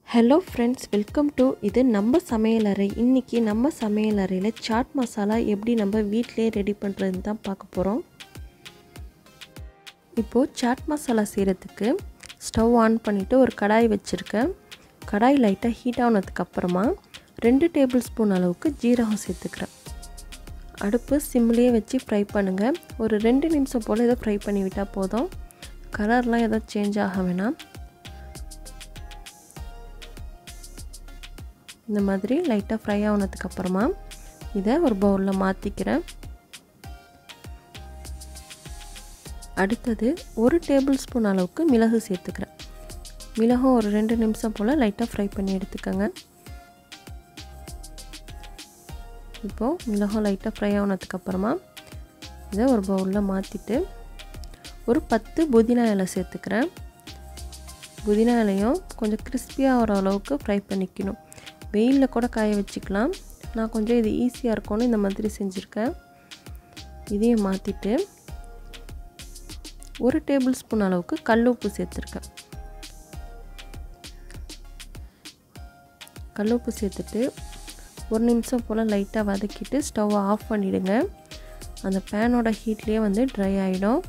hello friends welcome to இது நம்ம சமையலறை இன்றைக்கி நம்ம சமையலறையில் சாட் மசாலா எப்படி நம்ம வீட்டிலே ரெடி பண்ணுறதுன்னு தான் பார்க்க போகிறோம் இப்போது சாட் மசாலா செய்கிறதுக்கு ஸ்டவ் ஆன் பண்ணிவிட்டு ஒரு கடாய் வச்சுருக்கேன் கடாய் லைட்டாக ஹீட் ஆனதுக்கப்புறமா ரெண்டு டேபிள் ஸ்பூன் அளவுக்கு ஜீரகம் சேர்த்துக்கிறேன் அடுப்பு சிம்லேயே வச்சு ஃப்ரை பண்ணுங்கள் ஒரு ரெண்டு நிமிஷம் போல் இதை ஃப்ரை பண்ணி விட்டால் போதும் கலர்லாம் எதாவது சேஞ்ச் ஆக வேணாம் இந்த மாதிரி லைட்டாக ஃப்ரை ஆனதுக்கப்புறமா இதை ஒரு பவுலில் மாற்றிக்கிறேன் அடுத்தது ஒரு டேபிள் ஸ்பூன் அளவுக்கு மிளகு சேர்த்துக்கிறேன் மிளகும் ஒரு ரெண்டு நிமிஷம் போல் லைட்டாக ஃப்ரை பண்ணி எடுத்துக்கோங்க இப்போது மிளகும் லைட்டாக ஃப்ரை ஆனதுக்கப்புறமா இதை ஒரு பவுலில் மாற்றிட்டு ஒரு பத்து புதினா இலை சேர்த்துக்கிறேன் புதினா இலையும் கொஞ்சம் கிறிஸ்பியாக ஆகிற அளவுக்கு ஃப்ரை பண்ணிக்கணும் வெயிலில் கூட காய வச்சுக்கலாம் நான் கொஞ்சம் இது ஈஸியாக இருக்கும்னு இந்த மாதிரி செஞ்சுருக்கேன் இதையும் மாற்றிட்டு ஒரு டேபிள் ஸ்பூன் அளவுக்கு கல் உப்பு சேர்த்துருக்கேன் கல் உப்பு சேர்த்துட்டு ஒரு நிமிஷம் போல் லைட்டாக வதக்கிட்டு ஸ்டவ்வை ஆஃப் பண்ணிவிடுங்க அந்த பேனோட ஹீட்லேயே வந்து ட்ரை ஆகிடும்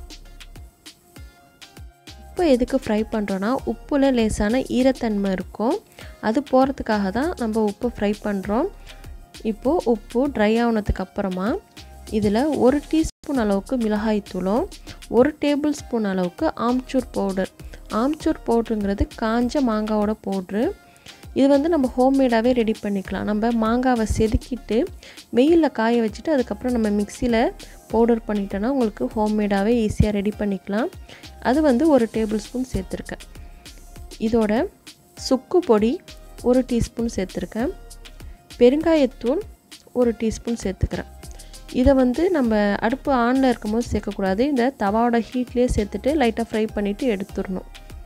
இப்போ எதுக்கு ஃப்ரை பண்ணுறோன்னா உப்பில் லேசான ஈரத்தன்மை இருக்கும் அது போகிறதுக்காக தான் நம்ம உப்பு ஃப்ரை பண்ணுறோம் இப்போது உப்பு ட்ரை ஆனதுக்கு அப்புறமா இதில் ஒரு டீஸ்பூன் அளவுக்கு மிளகாய் தூளும் ஒரு டேபிள் ஸ்பூன் அளவுக்கு ஆம்ச்சூர் பவுடர் ஆம்ச்சூர் பவுட்ருங்கிறது காஞ்ச மாங்காவோட பவுட்ரு இது வந்து நம்ம ஹோம்மேடாகவே ரெடி பண்ணிக்கலாம் நம்ம மாங்காவை செதுக்கிட்டு வெயிலில் காய வச்சுட்டு அதுக்கப்புறம் நம்ம மிக்சியில் பவுடர் பண்ணிட்டோன்னா உங்களுக்கு ஹோம்மேடாகவே ஈஸியாக ரெடி பண்ணிக்கலாம் அது வந்து ஒரு டேபிள் ஸ்பூன் சேர்த்துருக்கேன் இதோட சுக்கு பொடி ஒரு டீஸ்பூன் சேர்த்துருக்கேன் பெருங்காயத்தூள் ஒரு டீஸ்பூன் சேர்த்துக்கிறேன் இதை வந்து நம்ம அடுப்பு ஆனில் இருக்கும்போது சேர்க்கக்கூடாது இந்த தவாவோட ஹீட்லேயே சேர்த்துட்டு லைட்டாக ஃப்ரை பண்ணிவிட்டு எடுத்துடணும்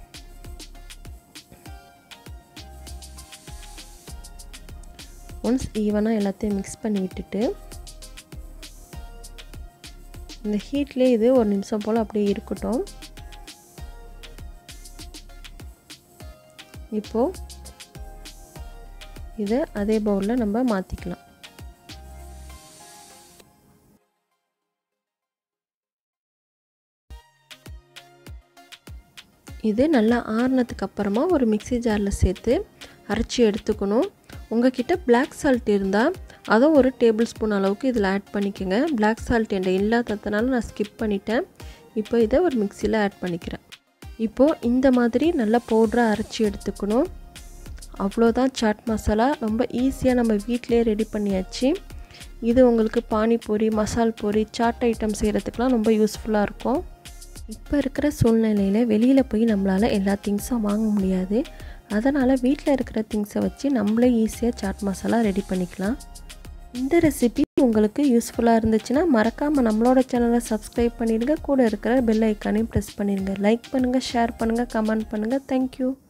ஒன்ஸ் ஈவனாக எல்லாத்தையும் மிக்ஸ் பண்ணி விட்டுட்டு இந்த ஹீட்லேயே இது ஒரு நிமிஷம் போல் அப்படியே இருக்கட்டும் இப்போது இதை அதே பவுலில் நம்ம மாற்றிக்கலாம் இது நல்லா ஆறுனதுக்கு அப்புறமா ஒரு மிக்சி ஜாரில் சேர்த்து அரைச்சி எடுத்துக்கணும் உங்ககிட்ட பிளாக் சால்ட் இருந்தால் அதுவும் ஒரு டேபிள் ஸ்பூன் அளவுக்கு இதில் ஆட் பண்ணிக்கோங்க பிளாக் சால்ட் என்கிட்ட இல்லாததுனால நான் ஸ்கிப் பண்ணிட்டேன் இப்போ இதை ஒரு மிக்சியில் ஆட் பண்ணிக்கிறேன் இப்போது இந்த மாதிரி நல்லா பவுட்ராக அரைச்சி எடுத்துக்கணும் அவ்வளோதான் சாட் மசாலா ரொம்ப ஈஸியாக நம்ம வீட்டிலே ரெடி பண்ணியாச்சு இது உங்களுக்கு பானிபூரி மசால் பூரி சாட் ஐட்டம் செய்கிறதுக்கெலாம் ரொம்ப யூஸ்ஃபுல்லாக இருக்கும் இப்போ இருக்கிற சூழ்நிலையில் வெளியில் போய் நம்மளால் எல்லா திங்ஸும் வாங்க முடியாது அதனால் வீட்டில் இருக்கிற திங்ஸை வச்சு நம்மளே ஈஸியாக சாட் மசாலா ரெடி பண்ணிக்கலாம் இந்த ரெசிபி உங்களுக்கு யூஸ்ஃபுல்லாக இருந்துச்சுன்னா மறக்காமல் நம்மளோட சேனலை சப்ஸ்கிரைப் பண்ணிடுங்க கூட இருக்கிற பெல் ஐக்கானையும் ப்ரெஸ் பண்ணிடுங்க லைக் பண்ணுங்கள் ஷேர் பண்ணுங்கள் கமெண்ட் பண்ணுங்கள் தேங்க்யூ